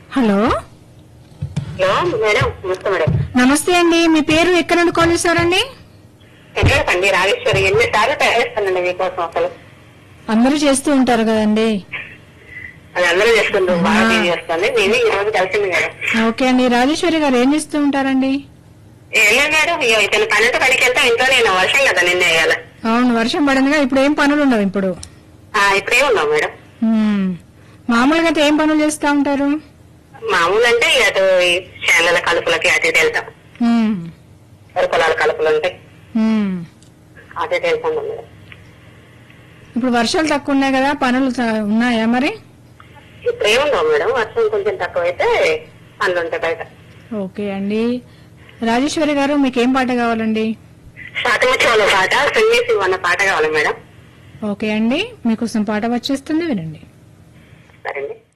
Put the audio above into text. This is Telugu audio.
హలో హలో మేడం నమస్తే మేడం నమస్తే అండి మీ పేరు ఎక్కడ నుండి కాల్ చేశారండి ఎక్కడకండి రాజేశ్వరి ఎన్నిసార్లు ట్రై చేస్తానండి మీకోసం అసలు అందరూ చేస్తూ ఉంటారు కదండి అది అందరూ చేస్తుంది బాగా బిజీ చేస్తుంది నేను ఈ రోజు కలిసింది మేడం ఓకే అండి రాజేశ్వరి గారు ఏం చేస్తూ ఉంటారండి ఏం లేదు మేడం ఇక ఇతను పన్నెండు పనికి వెళ్తే ఇంట్లో నేను వర్షం కదా నిన్న వేయాలి అవును వర్షం పడిందిగా ఇప్పుడు ఏం పనులు ఉండవు ఇప్పుడు ఇప్పుడే ఉన్నాం మేడం ఉమ్. మామూలుగా అయితే ఏం పనులు చేస్తూ ఉంటారు మామూలు అంటే ఇక అటు ఈ చేనుల కలుపులకి అటు ఇటు వెళ్తాం ఉమ్. వరి పొలాల కలుపులు ఉంటాయి ఉమ్. అటు ఇటు వెళ్తాం మేడం ఇప్పుడు వర్షాలు తక్కువ ఉన్నాయి కదా పనులు త- ఉన్నాయా మరి ఇప్పుడు ఏముండవు మేడం వర్షం కొంచెం తక్కువ అయితే పనులు ఉంటాయి బయట ఓకే అండి రాజేశ్వరి గారు మీకు ఏం పాట కావాలండి శాతముచ్చోళ్ళ పాట సున్నేసి అన్న పాట కావాలి మేడం ఓకే అండి మీకోసం పాట వచ్చేస్తుంది వినండి సరే అండి